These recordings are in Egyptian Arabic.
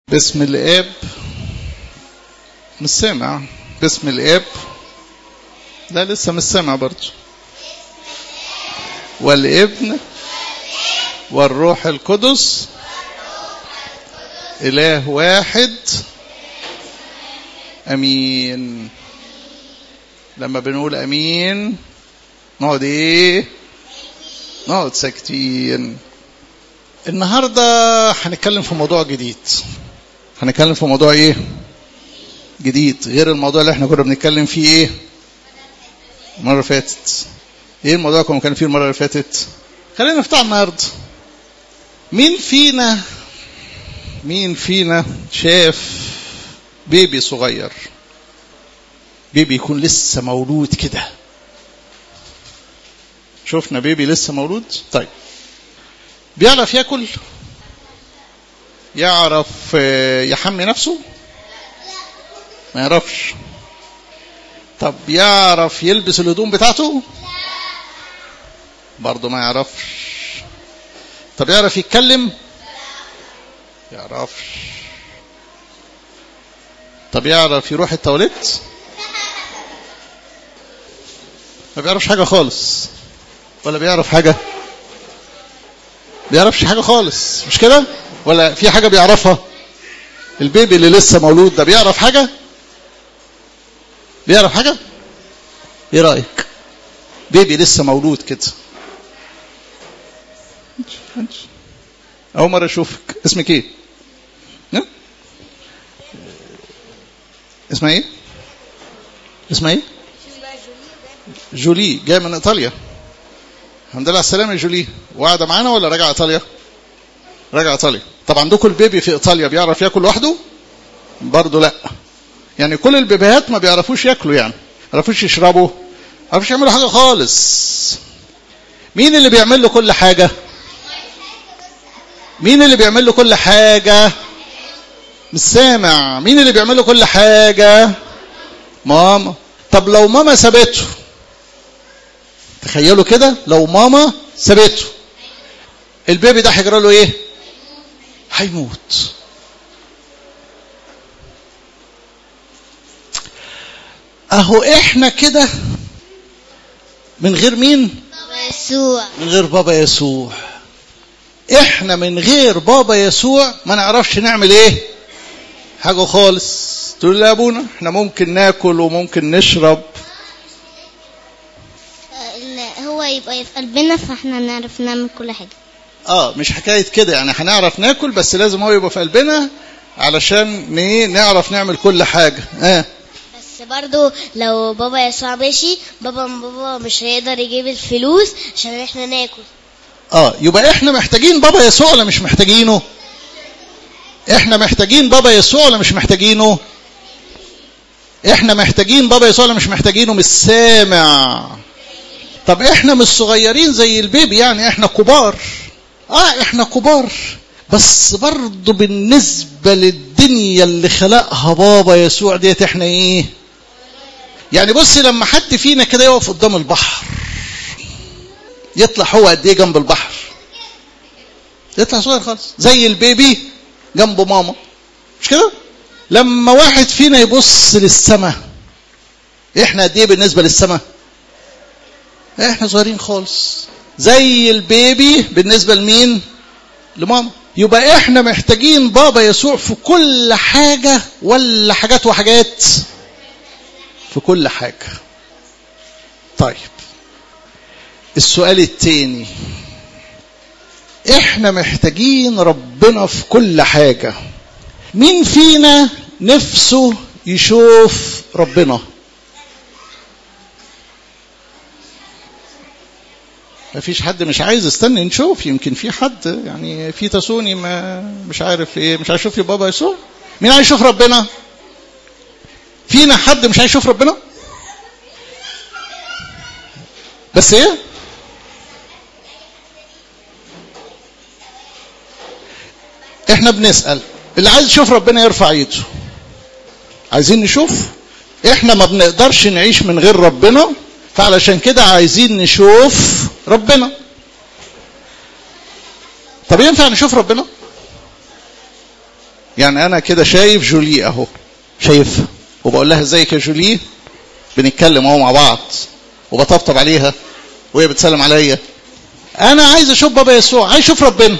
باسم الاب مش سامع باسم الاب لا لسه مش سامع برضه والابن والروح القدس اله واحد امين لما بنقول امين نقعد ايه نقعد ساكتين النهارده هنتكلم في موضوع جديد هنتكلم في موضوع ايه جديد غير الموضوع اللي احنا كنا بنتكلم فيه ايه المره اللي فاتت ايه الموضوع كنا بنتكلم فيه المره اللي فاتت خلينا نفتح النهارده مين فينا مين فينا شاف بيبي صغير بيبي يكون لسه مولود كده شفنا بيبي لسه مولود طيب بيعرف ياكل يعرف يحمي نفسه ما يعرفش طب يعرف يلبس الهدوم بتاعته برضه ما يعرفش طب يعرف يتكلم يعرفش طب يعرف يروح التواليت ما بيعرفش حاجه خالص ولا بيعرف حاجه بيعرفش حاجه خالص مش كده ولا في حاجه بيعرفها البيبي اللي لسه مولود ده بيعرف حاجه بيعرف حاجه ايه رايك بيبي لسه مولود كده اول مره اشوفك اسمك ايه ها؟ اسمها ايه اسمها ايه جولي جايه من ايطاليا الحمد لله على السلامه يا جولي وقاعده معانا ولا راجعه ايطاليا راجعه ايطاليا طب عندكم البيبي في ايطاليا بيعرف ياكل لوحده برضه لا يعني كل البيبيهات ما بيعرفوش ياكلوا يعني ما بيعرفوش يشربوا ما بيعرفوش يعملوا حاجه خالص مين اللي بيعمل له كل حاجه مين اللي بيعمل له كل حاجه مش سامع مين اللي بيعمل له كل حاجه ماما طب لو ماما سابته تخيلوا كده لو ماما سابته البيبي ده هيجرى له ايه هيموت اهو احنا كده من غير مين يسوع من غير بابا يسوع احنا من غير بابا يسوع ما نعرفش نعمل ايه حاجه خالص تقول يا ابونا احنا ممكن ناكل وممكن نشرب إن هو يبقى في قلبنا فاحنا نعرف نعمل كل حاجة اه مش حكايه كده يعني هنعرف ناكل بس لازم هو يبقى في قلبنا علشان ن- نعرف نعمل كل حاجه اه بس برضو لو بابا يسوع ماشي بابا بابا مش هيقدر يجيب الفلوس عشان احنا ناكل اه يبقى احنا محتاجين بابا يسوع ولا مش محتاجينه احنا محتاجين بابا يسوع ولا مش محتاجينه احنا محتاجين بابا يسوع ولا مش محتاجينه مش سامع طب احنا مش صغيرين زي البيبي يعني احنا كبار اه احنا كبار بس برضه بالنسبة للدنيا اللي خلقها بابا يسوع ديت احنا ايه يعني بصي لما حد فينا كده يقف قدام البحر يطلع هو قد ايه جنب البحر يطلع صغير خالص زي البيبي جنب ماما مش كده لما واحد فينا يبص للسماء احنا قد ايه بالنسبه للسماء احنا صغيرين خالص زي البيبي بالنسبه لمين لماما يبقى احنا محتاجين بابا يسوع في كل حاجه ولا حاجات وحاجات في كل حاجه طيب السؤال التاني احنا محتاجين ربنا في كل حاجة مين فينا نفسه يشوف ربنا ما فيش حد مش عايز استنى نشوف يمكن في حد يعني في تسوني ما مش عارف ايه مش عايز يشوف بابا يسوع مين عايز يشوف ربنا فينا حد مش عايز يشوف ربنا بس ايه احنا بنسأل اللي عايز يشوف ربنا يرفع ايده عايزين نشوف احنا ما بنقدرش نعيش من غير ربنا فعلشان كده عايزين نشوف ربنا طب ينفع نشوف ربنا يعني انا كده شايف جولي اهو شايفها وبقول لها ازيك يا جولي بنتكلم اهو مع بعض وبطبطب عليها وهي بتسلم عليا انا عايز اشوف بابا يسوع عايز اشوف ربنا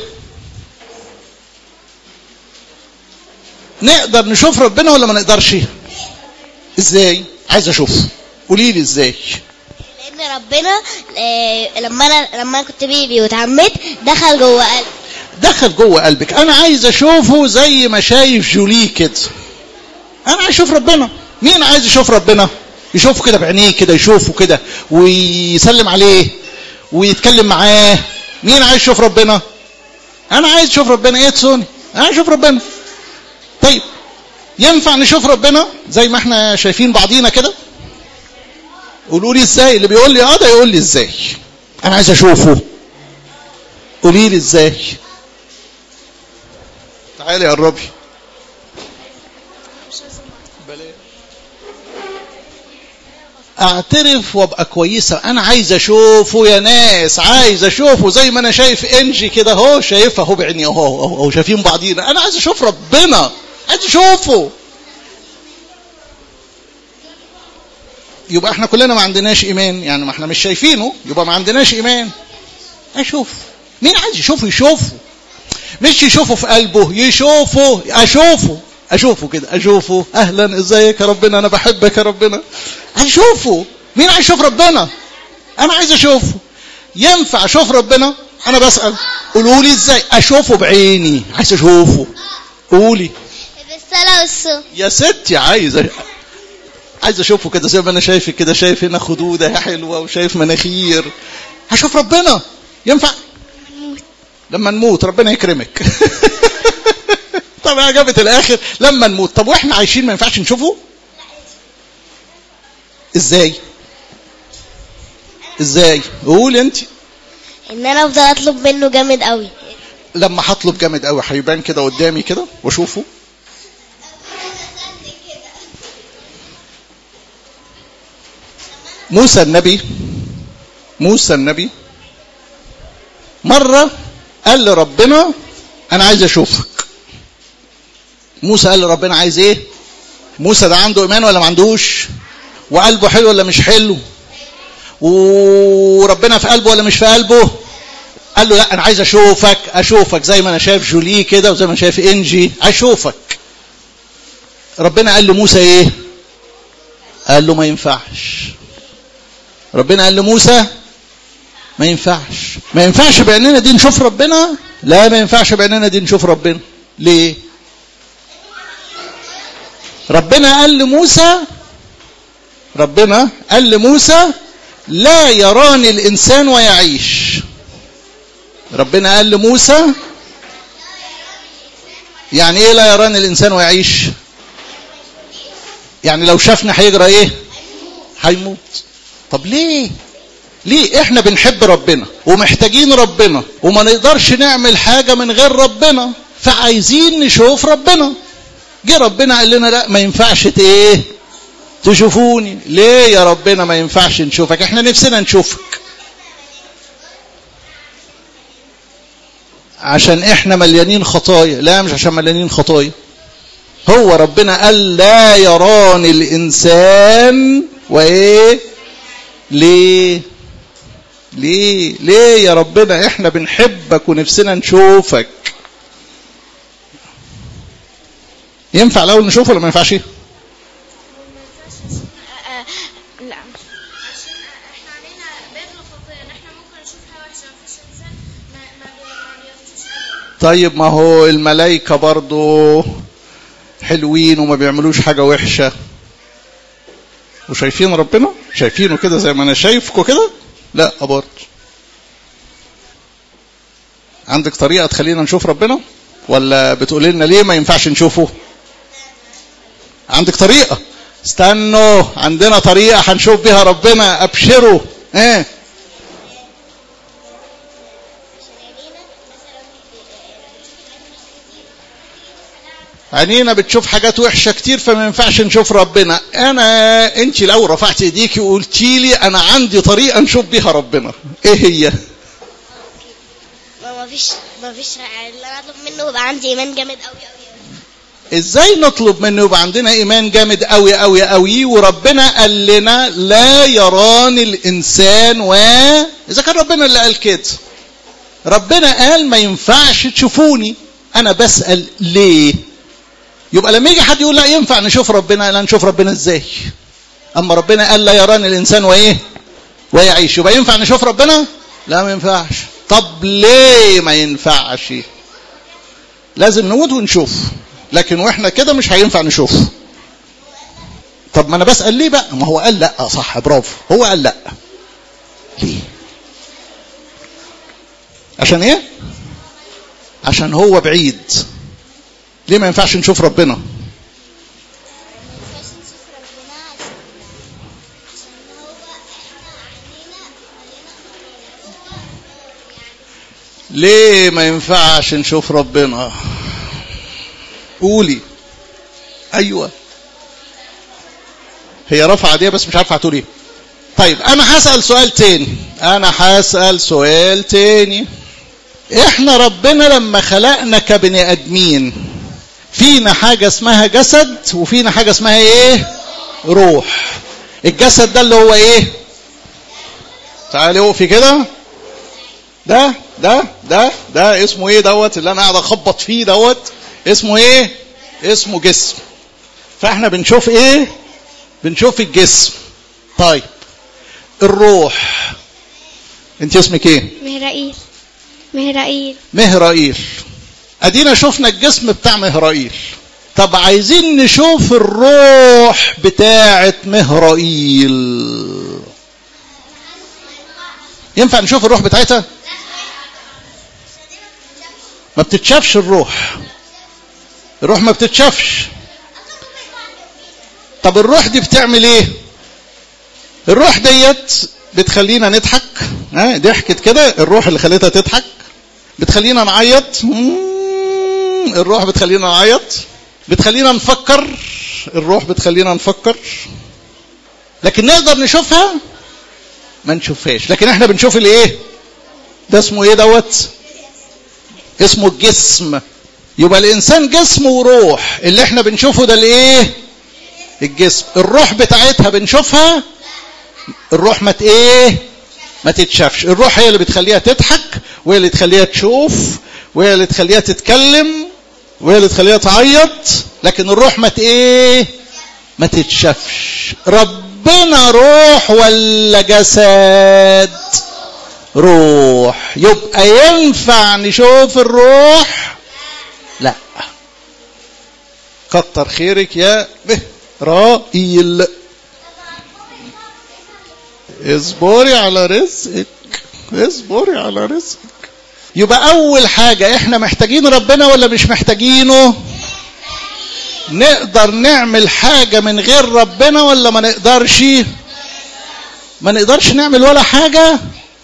نقدر نشوف ربنا ولا ما نقدرش ازاي عايز اشوفه قولي لي ازاي لان ربنا آه، لما انا لما انا كنت بيبي واتعمدت دخل جوه قلبي دخل جوه قلبك انا عايز اشوفه زي ما شايف جولي كده انا عايز اشوف ربنا مين عايز يشوف ربنا يشوفه كده بعينيه كده يشوفه كده ويسلم عليه ويتكلم معاه مين عايز يشوف ربنا انا عايز اشوف ربنا ايه تسوني انا عايز اشوف ربنا طيب ينفع نشوف ربنا زي ما احنا شايفين بعضينا كده قولوا لي ازاي اللي بيقول لي اه ده يقول لي ازاي انا عايز اشوفه قولي لي ازاي تعالي قربي اعترف وابقى كويسه انا عايز اشوفه يا ناس عايز اشوفه زي ما انا شايف انجي كده اهو شايفها اهو بعيني اهو اهو اهو شايفين بعضينا انا عايز اشوف ربنا عايز اشوفه يبقى احنا كلنا ما عندناش ايمان يعني ما احنا مش شايفينه يبقى ما عندناش ايمان اشوف مين عايز يشوفه يشوفه مش يشوفه في قلبه يشوفه اشوفه اشوفه كده اشوفه اهلا ازيك يا ربنا انا بحبك يا ربنا اشوفه مين عايز يشوف ربنا انا عايز اشوفه ينفع اشوف ربنا انا بسال قولوا لي ازاي اشوفه بعيني عايز اشوفه قولي بالصلاة والصوم يا ستي عايز أ- عايز اشوفه كده زي ما انا شايفك كده شايف هنا خدوده حلوه وشايف مناخير هشوف ربنا ينفع لما نموت ربنا يكرمك طب يا جابت الاخر لما نموت طب واحنا عايشين ما ينفعش نشوفه ازاي ازاي قول انت ان انا افضل اطلب منه جامد قوي لما هطلب جامد قوي هيبان كده قدامي كده واشوفه موسى النبي موسى النبي مرة قال لربنا أنا عايز أشوفك موسى قال لربنا عايز إيه موسى ده عنده إيمان ولا ما عندوش وقلبه حلو ولا مش حلو وربنا في قلبه ولا مش في قلبه قال له لا انا عايز اشوفك اشوفك زي ما انا شايف جولي كده وزي ما انا شايف انجي اشوفك ربنا قال لموسى ايه قال له ما ينفعش ربنا قال لموسى ما ينفعش ما ينفعش بعيننا دي نشوف ربنا لا ما ينفعش بعيننا دي نشوف ربنا ليه ربنا قال لموسى ربنا قال لموسى لا يراني الانسان ويعيش ربنا قال لموسى يعني ايه لا يراني الانسان ويعيش يعني لو شافنا هيجرى ايه هيموت طب ليه ليه احنا بنحب ربنا ومحتاجين ربنا وما نقدرش نعمل حاجة من غير ربنا فعايزين نشوف ربنا جه ربنا قال لنا لا ما ينفعش ت- ايه تشوفوني ليه يا ربنا ما ينفعش نشوفك احنا نفسنا نشوفك عشان احنا مليانين خطايا لا مش عشان مليانين خطايا هو ربنا قال لا يراني الانسان وايه ليه ليه ليه يا ربنا احنا بنحبك ونفسنا نشوفك ينفع الاول نشوفه ولا ما ينفعش لا عشان احنا علينا باب الخطيه ان احنا ممكن نشوف حاجه وحشه مفيش انسان ما ما بي- ما بيخطيش ابدا طيب ما هو الملائكة برضو حلوين وما بيعملوش حاجة وحشة وشايفين ربنا شايفينه كده زي ما انا شايفكم كده لا برضه عندك طريقة تخلينا نشوف ربنا ولا بتقول لنا ليه ما ينفعش نشوفه عندك طريقة استنوا عندنا طريقة هنشوف بيها ربنا ابشروا ايه عينينا بتشوف حاجات وحشة كتير فما ينفعش نشوف ربنا انا انت لو رفعت ايديكي وقلتي لي انا عندي طريقة نشوف بيها ربنا ايه هي ما ما فيش ما فيش اللي انا اطلب منه يبقى عندي ايمان جامد قوي قوي ازاي نطلب منه يبقى عندنا ايمان جامد قوي قوي قوي وربنا قال لنا لا يراني الانسان و اذا كان ربنا اللي قال كده ربنا قال ما ينفعش تشوفوني انا بسال ليه يبقى لما يجي حد يقول لا ينفع نشوف ربنا لا نشوف ربنا ازاي اما ربنا قال لا يراني الانسان وايه ويعيش يبقى ينفع نشوف ربنا لا ما ينفعش طب ليه ما ينفعش لازم نموت ونشوف لكن واحنا كده مش هينفع نشوف طب ما انا بسال ليه بقى ما هو قال لا صح برافو هو قال لا ليه عشان ايه عشان هو بعيد ليه ما ينفعش نشوف ربنا ليه ما ينفعش نشوف ربنا قولي ايوه هي رفع دي بس مش عارفه هتقول ايه طيب انا هسال سؤال تاني انا هسال سؤال تاني احنا ربنا لما خلقنا كبني ادمين فينا حاجه اسمها جسد وفينا حاجه اسمها ايه روح الجسد ده اللي هو ايه تعالي اقفي كده ده ده ده ده اسمه ايه دوت اللي انا قاعد اخبط فيه دوت اسمه ايه اسمه جسم فاحنا بنشوف ايه بنشوف الجسم طيب الروح انت اسمك ايه مهرائيل مهرائيل مهرائيل ادينا شفنا الجسم بتاع مهرائيل طب عايزين نشوف الروح بتاعه مهرائيل ينفع نشوف الروح بتاعتها ما بتتشافش الروح الروح ما بتتشافش طب الروح دي بتعمل ايه الروح ديت بتخلينا نضحك ها ضحكت كده الروح اللي خليتها تضحك بتخلينا نعيط مم، الروح بتخلينا نعيط بتخلينا نفكر الروح بتخلينا نفكر لكن نقدر نشوفها ما نشوفهاش لكن احنا بنشوف الايه ده اسمه ايه دوت اسمه الجسم يبقى الانسان جسم وروح اللي احنا بنشوفه ده الايه الجسم الروح بتاعتها بنشوفها الروح ما ايه ما تتشافش الروح هي اللي بتخليها تضحك وهي اللي تخليها تشوف وهي اللي تخليها تتكلم وهي اللي تخليها تعيط لكن الروح ما ايه ما تتشافش ربنا روح ولا جسد روح يبقى ينفع نشوف الروح لا كتر خيرك يا مهرائيل اصبري على رزقك اصبري على رزقك يبقى اول حاجة احنا محتاجين ربنا ولا مش محتاجينه نقدر نعمل حاجة من غير ربنا ولا ما نقدرش ما نقدرش نعمل ولا حاجة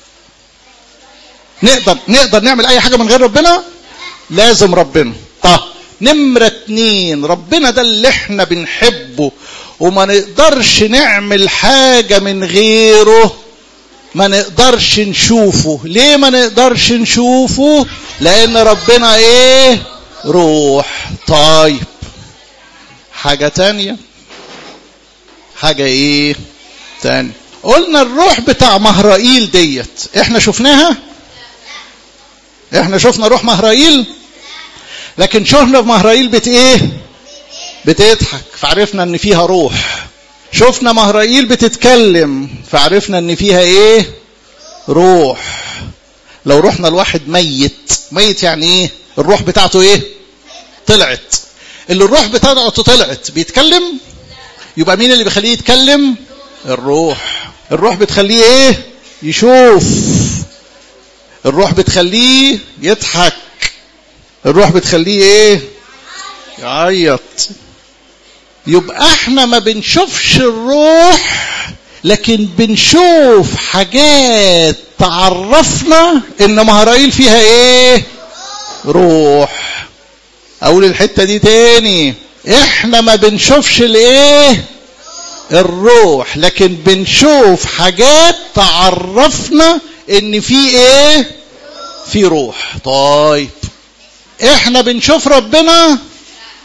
نقدر نقدر نعمل اي حاجة من غير ربنا لازم ربنا طب نمرة اتنين ربنا ده اللي احنا بنحبه وما نقدرش نعمل حاجة من غيره ما نقدرش نشوفه ليه ما نقدرش نشوفه لان ربنا ايه روح طيب حاجة تانية حاجة ايه تانية قلنا الروح بتاع مهرائيل ديت احنا شفناها احنا شفنا روح مهرائيل لكن شفنا مهرائيل بت ايه بتضحك فعرفنا ان فيها روح شفنا مهرائيل بتتكلم فعرفنا ان فيها ايه روح لو رحنا لواحد ميت ميت يعني ايه الروح بتاعته ايه طلعت اللي الروح بتاعته طلعت بيتكلم يبقى مين اللي بيخليه يتكلم الروح الروح بتخليه ايه يشوف الروح بتخليه يضحك الروح بتخليه ايه يعيط يبقى احنا ما بنشوفش الروح لكن بنشوف حاجات تعرفنا ان مهرائيل فيها ايه روح اقول الحته دي تاني احنا ما بنشوفش الايه الروح لكن بنشوف حاجات تعرفنا ان في ايه في روح طيب احنا بنشوف ربنا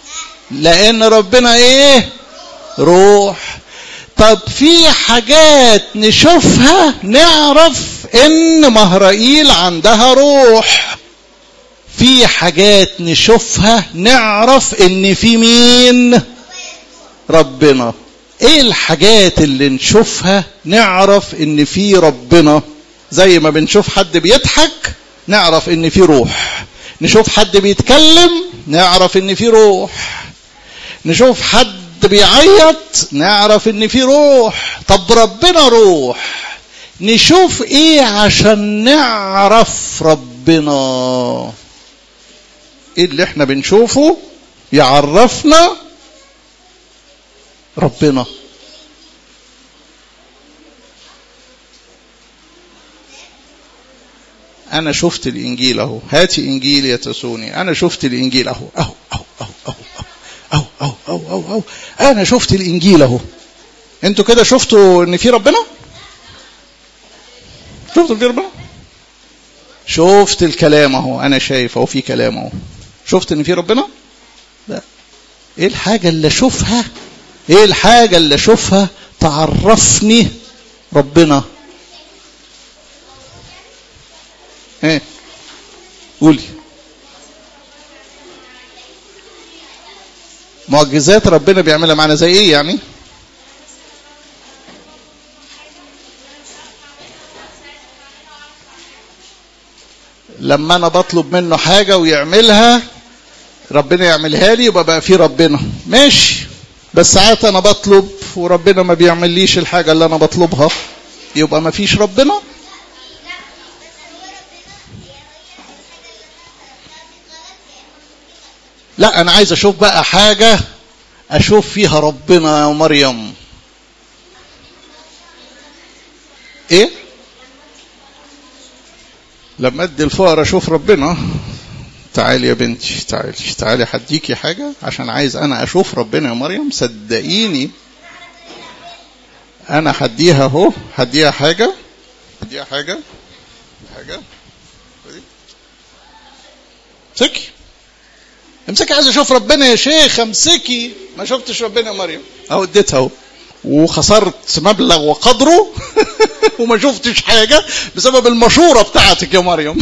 لان ربنا ايه روح طب في حاجات نشوفها نعرف ان مهرائيل عندها روح في حاجات نشوفها نعرف ان في مين ربنا ايه الحاجات اللي نشوفها نعرف ان في ربنا زي ما بنشوف حد بيضحك نعرف ان في روح نشوف حد بيتكلم نعرف ان في روح نشوف حد بيعيط نعرف ان في روح طب ربنا روح نشوف ايه عشان نعرف ربنا ايه اللي احنا بنشوفه يعرفنا ربنا انا شفت الانجيل اهو هاتي انجيل يا تسوني انا شفت الانجيل اهو اهو اهو اهو اهو اهو اهو اهو اهو اهو انا شفت الانجيل اهو انتوا كده شفتوا ان في ربنا شفتوا في ربنا شفت الكلام اهو انا شايف اهو في كلام اهو شفت ان في ربنا لا ايه الحاجه اللي اشوفها ايه الحاجه اللي اشوفها تعرفني ربنا ايه قولي معجزات ربنا بيعملها معانا زي ايه يعني لما انا بطلب منه حاجه ويعملها ربنا يعملها لي يبقى بقى في ربنا ماشي بس ساعات انا بطلب وربنا ما بيعمليش الحاجه اللي انا بطلبها يبقى ما فيش ربنا لا انا عايز اشوف بقى حاجه اشوف فيها ربنا يا مريم ايه لما ادي الفقراء اشوف ربنا تعالي يا بنتي تعالي تعالي هديكي حاجه عشان عايز انا اشوف ربنا يا مريم صدقيني انا هديها اهو هديها حاجه هديها حاجه حاجه امسكي امسكي عايز اشوف ربنا يا شيخ امسكي ما شفتش ربنا يا مريم اهو اديتها اهو وخسرت مبلغ وقدره وما شفتش حاجه بسبب المشوره بتاعتك يا مريم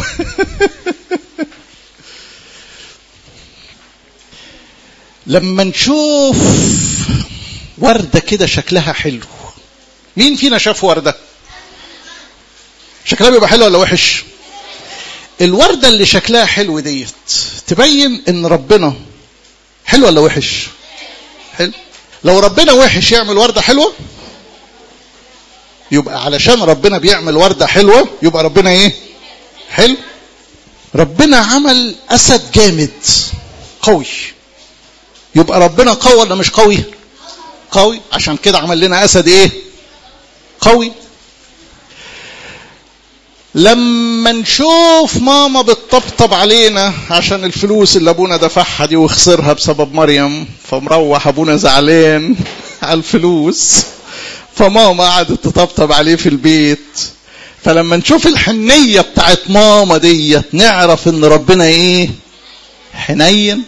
لما نشوف ورده كده شكلها حلو مين فينا شاف ورده شكلها بيبقى حلو ولا وحش الورده اللي شكلها حلو ديت تبين ان ربنا حلو ولا وحش حلو لو ربنا وحش يعمل ورده حلوه يبقى علشان ربنا بيعمل ورده حلوه يبقى ربنا ايه حلو ربنا عمل اسد جامد قوي يبقى ربنا قوي ولا مش قوي قوي عشان كده عمل لنا اسد ايه قوي لما نشوف ماما بتطبطب علينا عشان الفلوس اللي ابونا دفعها دي وخسرها بسبب مريم فمروح ابونا زعلان على الفلوس فماما قعدت تطبطب عليه في البيت فلما نشوف الحنية بتاعت ماما ديت نعرف ان ربنا ايه حنين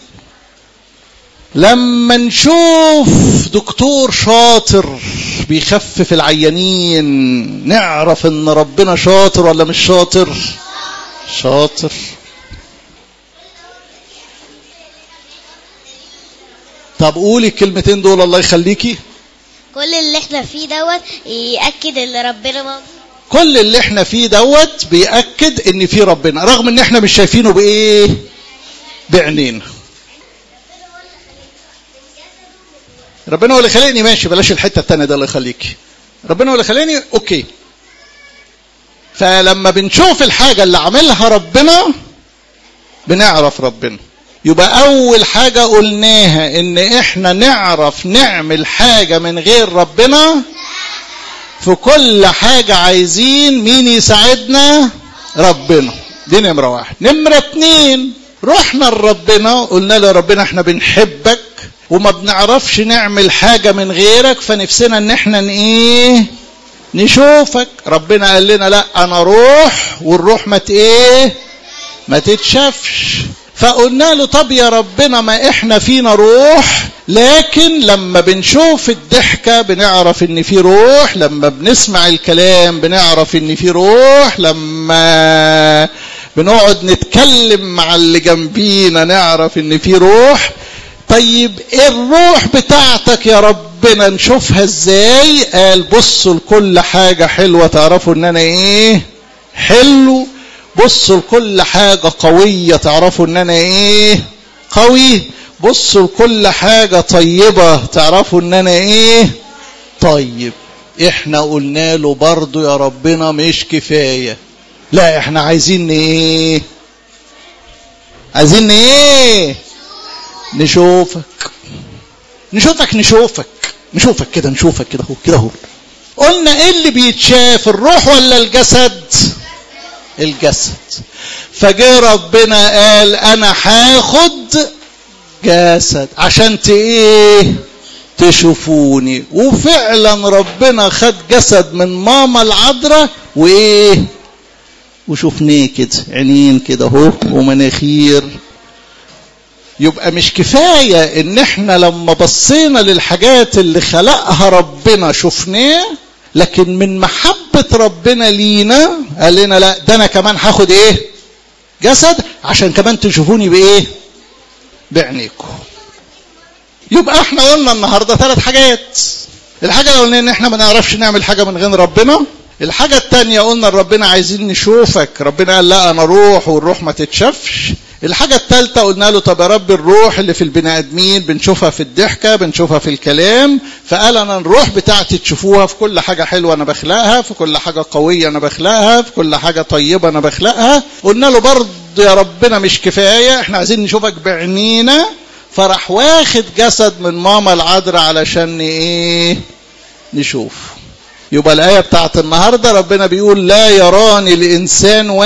لما نشوف دكتور شاطر بيخفف العيانين نعرف ان ربنا شاطر ولا مش شاطر شاطر طب قولي الكلمتين دول الله يخليكي كل اللي احنا فيه دوت يأكد ان ربنا موجود كل اللي احنا فيه دوت بيأكد ان في ربنا رغم ان احنا مش شايفينه بايه بعينينا ربنا هو اللي خلقني ماشي بلاش الحته الثانيه ده الله يخليكي ربنا هو اللي خلقني اوكي فلما بنشوف الحاجه اللي عاملها ربنا بنعرف ربنا يبقى اول حاجه قلناها ان احنا نعرف نعمل حاجه من غير ربنا في كل حاجه عايزين مين يساعدنا ربنا دي نمره واحد نمره اتنين رحنا لربنا قلنا له ربنا احنا بنحبك وما بنعرفش نعمل حاجة من غيرك فنفسنا ان احنا ايه نشوفك ربنا قال لنا لا انا روح والروح ما ايه ما تتشافش فقلنا له طب يا ربنا ما احنا فينا روح لكن لما بنشوف الضحكة بنعرف ان في روح لما بنسمع الكلام بنعرف ان في روح لما بنقعد نتكلم مع اللي جنبينا نعرف ان في روح طيب ايه الروح بتاعتك يا ربنا نشوفها ازاي قال بصوا لكل حاجة حلوة تعرفوا ان انا ايه حلو بصوا لكل حاجة قوية تعرفوا ان انا ايه قوي بصوا لكل حاجة طيبة تعرفوا ان انا ايه طيب احنا قلنا له برضو يا ربنا مش كفاية لا احنا عايزين ايه عايزين ايه نشوفك نشوفك نشوفك نشوفك كده نشوفك كده اهو كده اهو قلنا ايه اللي بيتشاف الروح ولا الجسد الجسد فجاء ربنا قال انا هاخد جسد عشان ت ايه تشوفوني وفعلا ربنا خد جسد من ماما العذراء وايه وشفناه كده عينين كده اهو ومناخير يبقى مش كفاية ان احنا لما بصينا للحاجات اللي خلقها ربنا شفناه لكن من محبة ربنا لينا قال لنا لا ده انا كمان هاخد ايه جسد عشان كمان تشوفوني بايه بعينيكم يبقى احنا قلنا النهاردة ثلاث حاجات الحاجة الاولانية ان احنا ما نعرفش نعمل حاجة من غير ربنا الحاجة التانية قلنا ربنا عايزين نشوفك ربنا قال لا انا روح والروح ما تتشافش الحاجة الثالثة قلنا له طب يا رب الروح اللي في البني ادمين بنشوفها في الضحكة بنشوفها في الكلام فقال انا الروح بتاعتي تشوفوها في كل حاجة حلوة انا بخلقها في كل حاجة قوية انا بخلقها في كل حاجة طيبة انا بخلقها قلنا له برضه يا ربنا مش كفاية احنا عايزين نشوفك بعينينا فراح واخد جسد من ماما العذراء علشان ايه نشوف يبقى الآية بتاعت النهاردة ربنا بيقول لا يراني الإنسان و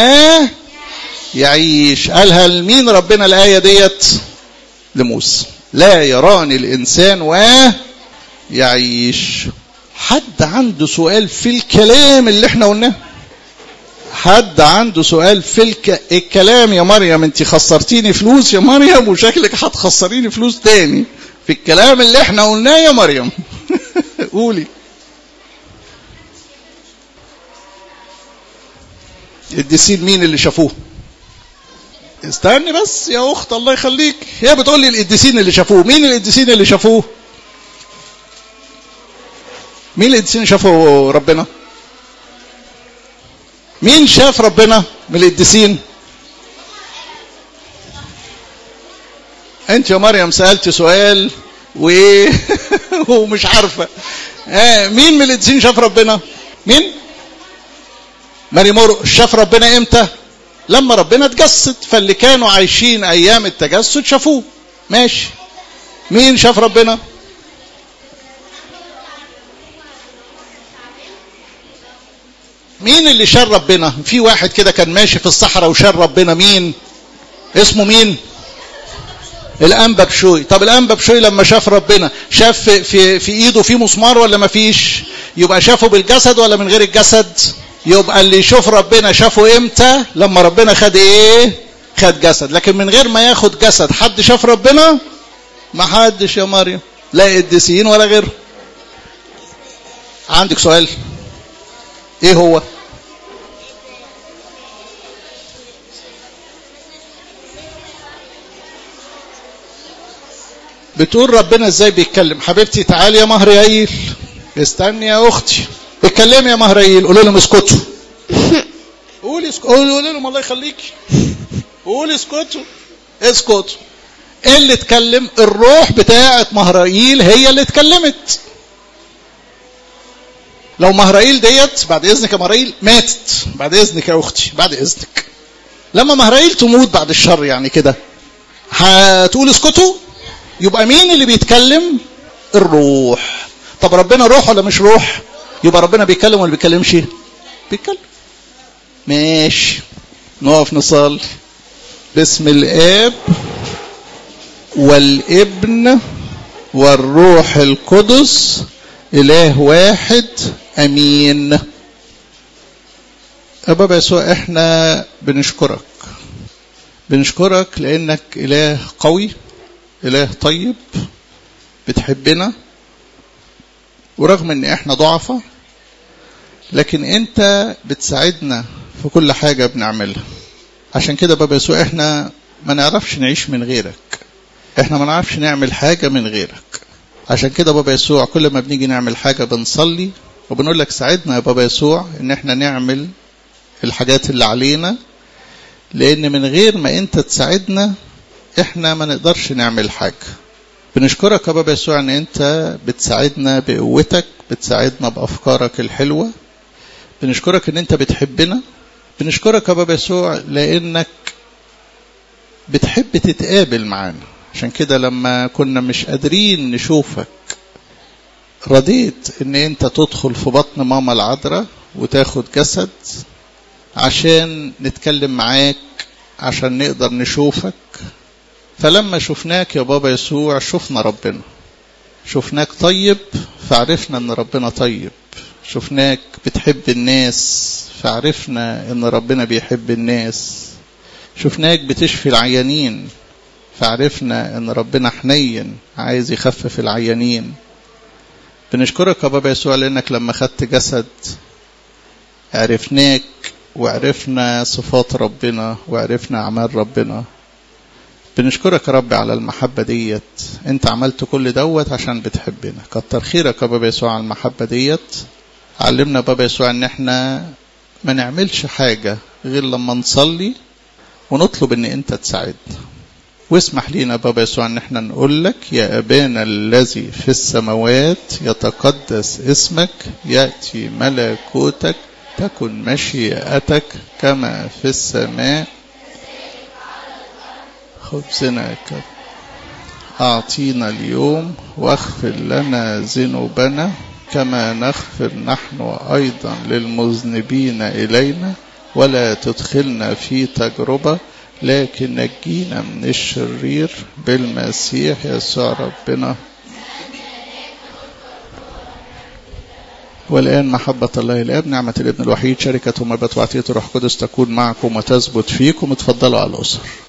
يعيش قالها لمين ربنا الآية ديت لموسى لا يراني الإنسان و يعيش حد عنده سؤال في الكلام اللي احنا قلناه حد عنده سؤال في الك... الكلام يا مريم انت خسرتيني فلوس يا مريم وشكلك هتخسريني فلوس تاني في الكلام اللي احنا قلناه يا مريم قولي الدسين مين اللي شافوه استني بس يا اخت الله يخليك هي بتقول لي القديسين اللي شافوه مين القديسين اللي شافوه مين القديسين اللي شافوا ربنا مين شاف ربنا من القديسين انت يا مريم سالت سؤال و ومش عارفه آه مين من القديسين شاف ربنا مين ماري مور شاف ربنا امتى لما ربنا اتجسد فاللي كانوا عايشين ايام التجسد شافوه ماشي مين شاف ربنا مين اللي شاف ربنا في واحد كده كان ماشي في الصحراء وشاف ربنا مين اسمه مين الانبا بشوي طب الانبا بشوي لما شاف ربنا شاف في, في, في ايده في مسمار ولا ما فيش يبقى شافه بالجسد ولا من غير الجسد يبقى اللي يشوف ربنا شافه امتى لما ربنا خد ايه خد جسد لكن من غير ما ياخد جسد حد شاف ربنا ما حدش يا مريم لا قديسين ولا غيره عندك سؤال ايه هو بتقول ربنا ازاي بيتكلم حبيبتي تعالي يا مهريايل استني يا اختي اتكلمي يا مهريايل قولي لهم اسكتوا قولي اسكتوا قولي لهم الله يخليكي قولي اسكتوا اسكتوا ايه اللي اتكلم الروح بتاعه مهرائيل هي اللي اتكلمت لو مهرائيل ديت بعد اذنك يا مهرائيل ماتت بعد اذنك يا اختي بعد اذنك لما مهرائيل تموت بعد الشر يعني كده هتقول اسكتوا يبقى مين اللي بيتكلم الروح طب ربنا روح ولا مش روح يبقى ربنا بيتكلم ولا بيتكلمش بيتكلم ماشي نقف نصلي باسم الاب والابن والروح القدس اله واحد امين يا بابا يسوع احنا بنشكرك بنشكرك لأنك إله قوي إله طيب بتحبنا ورغم ان احنا ضعفة لكن انت بتساعدنا في كل حاجة بنعملها عشان كده بابا يسوع احنا ما نعرفش نعيش من غيرك احنا ما نعرفش نعمل حاجة من غيرك عشان كده بابا يسوع كل ما بنيجي نعمل حاجة بنصلي وبنقول لك ساعدنا يا بابا يسوع ان احنا نعمل الحاجات اللي علينا لان من غير ما انت تساعدنا احنا ما نقدرش نعمل حاجة بنشكرك يا بابا يسوع ان انت بتساعدنا بقوتك بتساعدنا بافكارك الحلوة بنشكرك ان انت بتحبنا بنشكرك يا بابا يسوع لانك بتحب تتقابل معانا عشان كده لما كنا مش قادرين نشوفك رضيت ان انت تدخل في بطن ماما العذراء وتاخد جسد عشان نتكلم معاك عشان نقدر نشوفك فلما شفناك يا بابا يسوع شفنا ربنا شفناك طيب فعرفنا ان ربنا طيب شفناك بتحب الناس فعرفنا ان ربنا بيحب الناس شفناك بتشفي العيانين فعرفنا ان ربنا حنين عايز يخفف العيانين بنشكرك يا بابا يسوع لانك لما خدت جسد عرفناك وعرفنا صفات ربنا وعرفنا اعمال ربنا بنشكرك يا رب على المحبة ديت انت عملت كل دوت عشان بتحبنا كتر خيرك يا بابا يسوع على المحبة ديت علمنا بابا يسوع ان احنا ما نعملش حاجة غير لما نصلي ونطلب ان انت تساعدنا واسمح لينا بابا يسوع ان احنا نقول لك يا ابانا الذي في السماوات يتقدس اسمك ياتي ملكوتك تكن مشيئتك كما في السماء خبزنا كف أعطينا اليوم واغفر لنا ذنوبنا كما نغفر نحن أيضا للمذنبين إلينا ولا تدخلنا في تجربة لكن نجينا من الشرير بالمسيح يسوع ربنا والآن محبة الله الآب نعمة الابن الوحيد شركة ومبات وعطية الروح القدس تكون معكم وتثبت فيكم اتفضلوا على الأسر